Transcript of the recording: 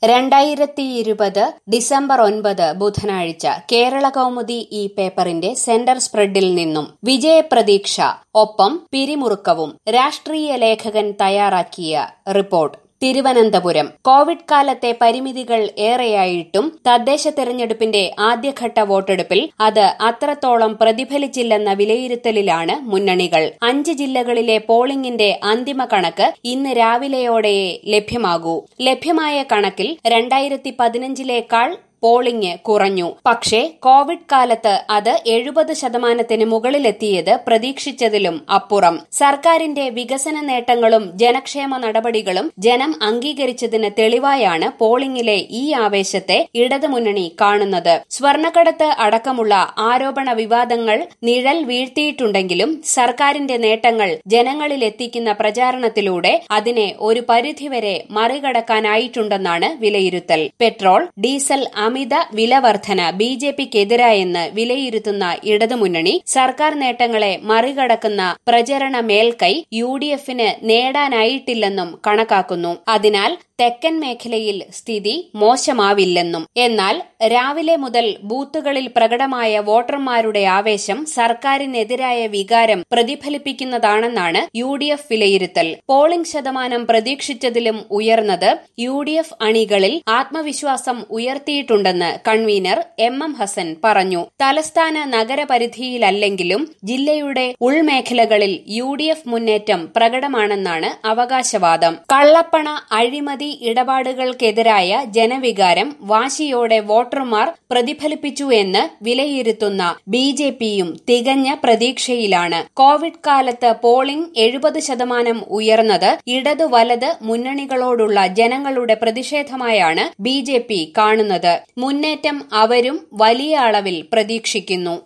രണ്ടായിരത്തി ഇരുപത് ഡിസംബർ ഒൻപത് ബുധനാഴ്ച കേരള കൗമുദി ഈ പേപ്പറിന്റെ സെന്റർ സ്പ്രെഡിൽ നിന്നും വിജയപ്രതീക്ഷ ഒപ്പം പിരിമുറുക്കവും രാഷ്ട്രീയ ലേഖകൻ തയ്യാറാക്കിയ റിപ്പോർട്ട് തിരുവനന്തപുരം കോവിഡ് കാലത്തെ പരിമിതികൾ ഏറെയായിട്ടും തദ്ദേശ തെരഞ്ഞെടുപ്പിന്റെ ആദ്യഘട്ട വോട്ടെടുപ്പിൽ അത് അത്രത്തോളം പ്രതിഫലിച്ചില്ലെന്ന വിലയിരുത്തലിലാണ് മുന്നണികൾ അഞ്ച് ജില്ലകളിലെ പോളിംഗിന്റെ അന്തിമ കണക്ക് ഇന്ന് രാവിലെയോടെയേ ലഭ്യമാകൂ ലഭ്യമായ കണക്കിൽ രണ്ടായിരത്തി പതിനഞ്ചിലേക്കാൾ പോളിംഗ് കുറഞ്ഞു പക്ഷേ കോവിഡ് കാലത്ത് അത് എഴുപത് ശതമാനത്തിന് മുകളിലെത്തിയത് പ്രതീക്ഷിച്ചതിലും അപ്പുറം സർക്കാരിന്റെ വികസന നേട്ടങ്ങളും ജനക്ഷേമ നടപടികളും ജനം അംഗീകരിച്ചതിന് തെളിവായാണ് പോളിംഗിലെ ഈ ആവേശത്തെ ഇടതുമുന്നണി കാണുന്നത് സ്വർണക്കടത്ത് അടക്കമുള്ള ആരോപണ വിവാദങ്ങൾ നിഴൽ വീഴ്ത്തിയിട്ടുണ്ടെങ്കിലും സർക്കാരിന്റെ നേട്ടങ്ങൾ ജനങ്ങളിലെത്തിക്കുന്ന പ്രചാരണത്തിലൂടെ അതിനെ ഒരു പരിധിവരെ മറികടക്കാനായിട്ടുണ്ടെന്നാണ് വിലയിരുത്തൽ പെട്രോൾ ഡീസൽ അമിത വിലവർധന ബി ജെ പിക്കെതിരായെന്ന് വിലയിരുത്തുന്ന ഇടതുമുന്നണി സർക്കാർ നേട്ടങ്ങളെ മറികടക്കുന്ന പ്രചരണ മേൽക്കൈ യു ഡി എഫിന് നേടാനായിട്ടില്ലെന്നും കണക്കാക്കുന്നു അതിനാൽ തെക്കൻ മേഖലയിൽ സ്ഥിതി മോശമാവില്ലെന്നും എന്നാൽ രാവിലെ മുതൽ ബൂത്തുകളിൽ പ്രകടമായ വോട്ടർമാരുടെ ആവേശം സർക്കാരിനെതിരായ വികാരം പ്രതിഫലിപ്പിക്കുന്നതാണെന്നാണ് യു ഡി എഫ് വിലയിരുത്തൽ പോളിംഗ് ശതമാനം പ്രതീക്ഷിച്ചതിലും ഉയർന്നത് യു ഡി എഫ് അണികളിൽ ആത്മവിശ്വാസം ഉയർത്തിയിട്ടുണ്ടെന്ന് കൺവീനർ എം എം ഹസൻ പറഞ്ഞു തലസ്ഥാന നഗരപരിധിയിലല്ലെങ്കിലും ജില്ലയുടെ ഉൾമേഖലകളിൽ യു ഡി എഫ് മുന്നേറ്റം പ്രകടമാണെന്നാണ് അവകാശവാദം കള്ളപ്പണ അഴിമതി ഇടപാടുകൾക്കെതിരായ ജനവികാരം വാശിയോടെ വോട്ടർമാർ പ്രതിഫലിപ്പിച്ചു എന്ന് വിലയിരുത്തുന്ന ബി ജെ പിയും തികഞ്ഞ പ്രതീക്ഷയിലാണ് കോവിഡ് കാലത്ത് പോളിംഗ് എഴുപത് ശതമാനം ഉയർന്നത് ഇടതു വലത് മുന്നണികളോടുള്ള ജനങ്ങളുടെ പ്രതിഷേധമായാണ് ബി ജെ പി കാണുന്നത് മുന്നേറ്റം അവരും വലിയ അളവിൽ പ്രതീക്ഷിക്കുന്നു